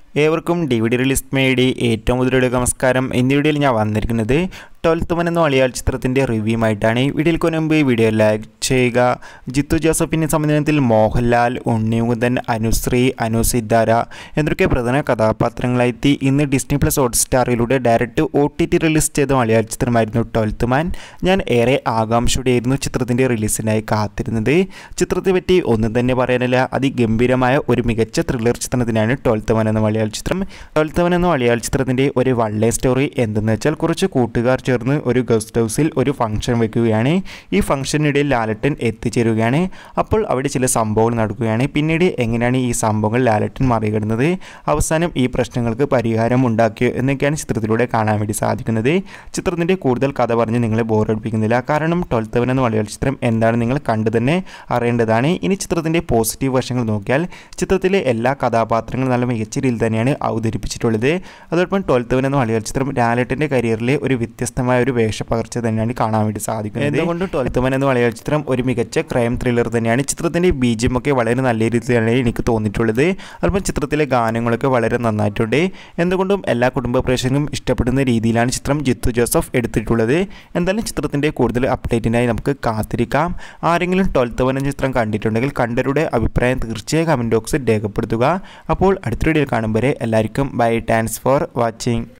ഏവർക്കും D V D release മേടി ഏറ്റവും മുതലുള്ള നമസ്കാരം എന്നീ വീഡിയോയിൽ ഞാൻ വന്നിരിക്കുന്നത് ട്വൽത്ത് മൻ എന്ന മലയാള ചിത്രത്തിൻ്റെ റിവ്യൂമായിട്ടാണ് വീഡിയോയ്ക്ക് മുൻപ് വീഡിയോ ലൈക്ക് ചെയ്യുക ജിത്തു ജോസഫിൻ്റെ സംവിധാനത്തിൽ മോഹൻലാൽ ഉണ്ണിമുകുന്ദൻ അനുശ്രീ അനു സിദ്ധാര എന്നൊക്കെ പ്രധാന കഥാപാത്രങ്ങളായെത്തി ഇന്ന് ഡിസ്നി പ്ലസ് ഹോട്ട്സ്റ്റാറിലൂടെ direct O T T release ചെയ്ത മലയാള ചിത്രമായിരുന്നു ട്വൽത്ത് മാൻ ഞാൻ ഏറെ ആകാംക്ഷയോടെയായിരുന്നു ചിത്രത്തിൻ്റെ റിലീസിനായി കാത്തിരുന്നത് ചിത്രത്തെ പറ്റി ഒന്നും തന്നെ പറയാനില്ല അതിഗംഭീരമായ ഒരു മികച്ച ത്രില്ലർ ചിത്രത്തിനാണ് ട്വൽത്ത് മാൻ എന്ന മലയാള ചിത്രം ട്വൽത്ത് മാൻ എന്ന മലയാള ചിത്രത്തിൻ്റെ ഒരു വള്ളേ സ്റ്റോറി എന്തെന്ന് വെച്ചാൽ കുറച്ച് കൂട്ടുകാർ ചേർന്ന് ഒരു ഗസ്റ്റ് ഹൗസിൽ ഒരു ഫംഗ്ഷൻ വെക്കുകയാണ് ഈ ഫംഗ്ഷനിടയിൽ ലാലട്ടൻ എത്തിച്ചേരുകയാണ് അപ്പോൾ അവിടെ ചില സംഭവങ്ങൾ നടക്കുകയാണ് പിന്നീട് എങ്ങനെയാണ് ഈ സംഭവങ്ങൾ ലാലട്ടൻ മറികടന്നത് അവസാനം ഈ പ്രശ്നങ്ങൾക്ക് പരിഹാരം ഉണ്ടാക്കിയോ എന്നൊക്കെയാണ് ചിത്രത്തിലൂടെ കാണാൻ വേണ്ടി സാധിക്കുന്നത് ചിത്രത്തിൻ്റെ കൂടുതൽ കഥ പറഞ്ഞ് നിങ്ങളെ ബോറടിപ്പിക്കുന്നില്ല കാരണം ട്വൽത്ത് അവൻ എന്ന മലയാള ചിത്രം എന്താണ് നിങ്ങൾ കണ്ടു തന്നെ അറിയേണ്ടതാണ് ഇനി ചിത്രത്തിൻ്റെ പോസിറ്റീവ് വശങ്ങൾ നോക്കിയാൽ ചിത്രത്തിലെ എല്ലാ കഥാപാത്രങ്ങളും നല്ല മികച്ച രീതിയിൽ തന്നെയാണ് അവതരിപ്പിച്ചിട്ടുള്ളത് അതോടൊപ്പം ട്വൽത്ത് അവൻ എന്ന മലയാള ചിത്രം ലാലട്ടൻ്റെ കരിയറിലെ ഒരു വ്യത്യസ്തമായ ഒരു വേഷപ്പകർച്ച തന്നെയാണ് കാണാൻ വേണ്ടി സാധിക്കുന്നത് എന്തുകൊണ്ട് ട്വൽത്ത് മൻ എന്ന മലയാള ചിത്രം ഒരു മികച്ച ക്രൈം ത്രില്ലർ തന്നെയാണ് ചിത്രത്തിൻ്റെ ബീജം ഒക്കെ വളരെ നല്ല രീതിയിലാണ് എനിക്ക് തോന്നിയിട്ടുള്ളത് അതുപോലെ ചിത്രത്തിലെ ഗാനങ്ങളൊക്കെ വളരെ നന്നായിട്ടുണ്ട് എന്തുകൊണ്ടും എല്ലാ കുടുംബ പ്രേക്ഷകർക്കും ഇഷ്ടപ്പെടുന്ന രീതിയിലാണ് ചിത്രം ജിത്തു ജോസഫ് എടുത്തിട്ടുള്ളത് എന്തായാലും ചിത്രത്തിൻ്റെ കൂടുതൽ അപ്ഡേറ്റിനായി നമുക്ക് കാത്തിരിക്കാം ആരെങ്കിലും ട്വൽത്ത് വൻ ചിത്രം കണ്ടിട്ടുണ്ടെങ്കിൽ കണ്ടവരുടെ അഭിപ്രായം തീർച്ചയായും കമൻറ്റ് ബോക്സിൽ രേഖപ്പെടുത്തുക അപ്പോൾ അടുത്ത വീഡിയോയിൽ കാണും വരെ എല്ലാവർക്കും ബൈ താങ്ക്സ് ഫോർ വാച്ചിങ്